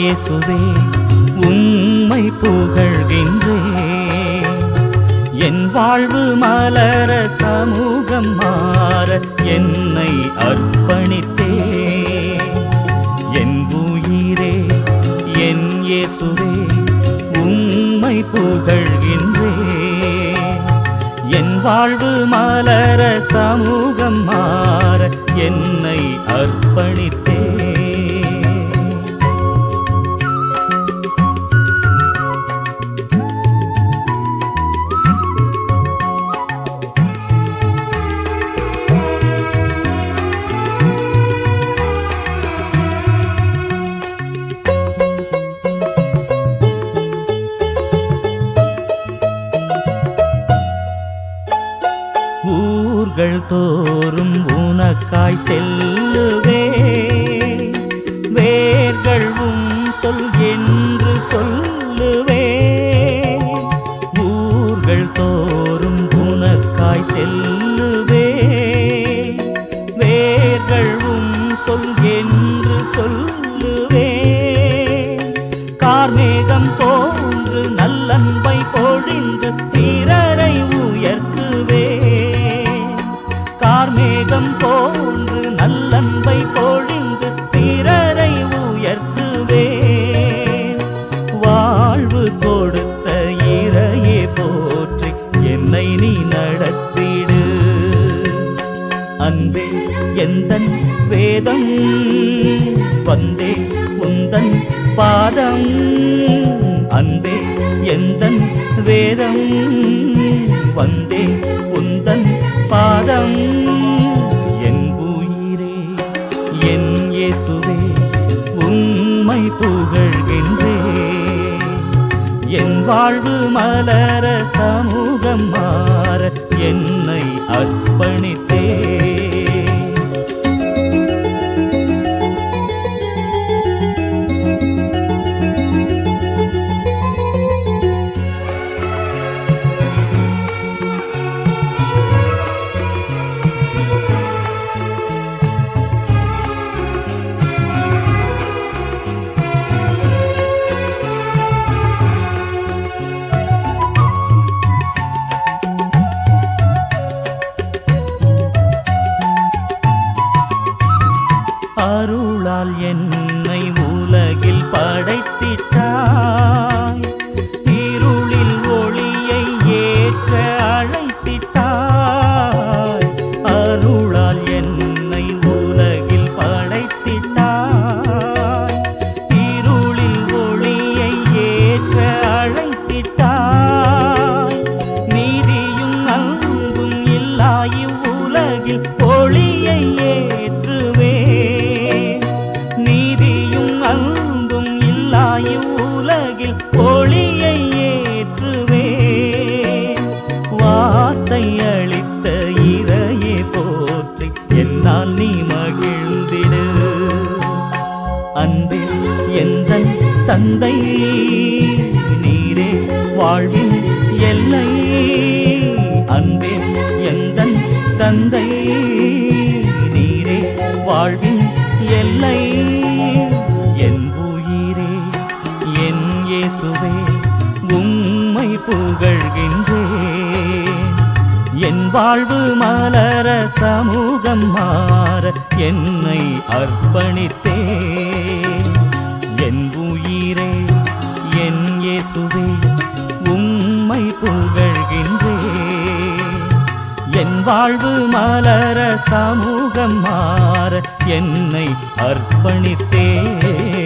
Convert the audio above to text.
இயேசுவே உம்மை புகழ்கின்றேன் என் வாழ்வு மலர சமூகம் மாற என்னை அர்ப்பணித்தேன் என் உயிரே என் இயேசுவே உம்மை புகழ்கின்றேன் என் வாழ்வு மலர சமூகம் மாற என்னை அர்ப்பணித்தேன் ஊர்கள் தோறும் உனக்காய் செல்லுவே வேர்கள் உம் சொல் என்று சொல்லுவே ஊர்கள் தோறும் உனக்காய் செல்லுவே வேர்கள் உம் சொல் என்று சொல்லுவே கார்மேகம் போன்று நல்லன்பை பொழிந்து பிறரை உயர்த்துவே கார்மேகம் போன்று நல்லன்பை பொழிந்து பிறரை உயர்த்துவே வாழ்வு கொடுத்த இறையே போற்றி என்னை நீ நடத்திடு அன்பே எந்தன் வேதம் வந்தே உந்தன் பாதம் அன்பே எந்தன் வேதம் வந்தே உந்தன் பாதம் என் உயிரே என் இயேசுவே உம்மை புகழ்கின்றேன் என் வாழ்வு மலர சமூகம் மாற என்னை அர்ப்பணித்தேன் அருளால் என்னை உலகில் படைத்திட்டாய் இருளில் ஒளியை ஏற்ற அழைத்திட்டாய் அருளால் என்னை உலகில் படைத்திட்டாய் இருளில் ஒளியை ஏற்ற அழைத்திட்டாய் நீதியும் அன்பும் இல்லா இவ்வுலகில் ஒளியை ஏற்றுவே நீதியும் அன்பும் இல்லா இவ்வுலகில் ஒளியை ஏற்றுவே வார்த்தை அளித்த இறையே போற்றி என்னால் நீ மகிழ்ந்திடு அன்பே எந்தன் தந்தை நீரே வாழ்வின் எல்லை அன்பே எந்தன் தந்தை நீரே வாழ்வின் எல்லை என் உயிரே என் இயேசுவே உம்மை புகழ்கின்றேன் என் வாழ்வு மலர சமூகம் மாற என்னை அர்ப்பணித்தேன் என் உயிரே என் இயேசுவே உம்மை புகழ்கின்றேன் என் வாழ்வு மலர சமூகம் மாற என்னை அர்ப்பணித்தேன்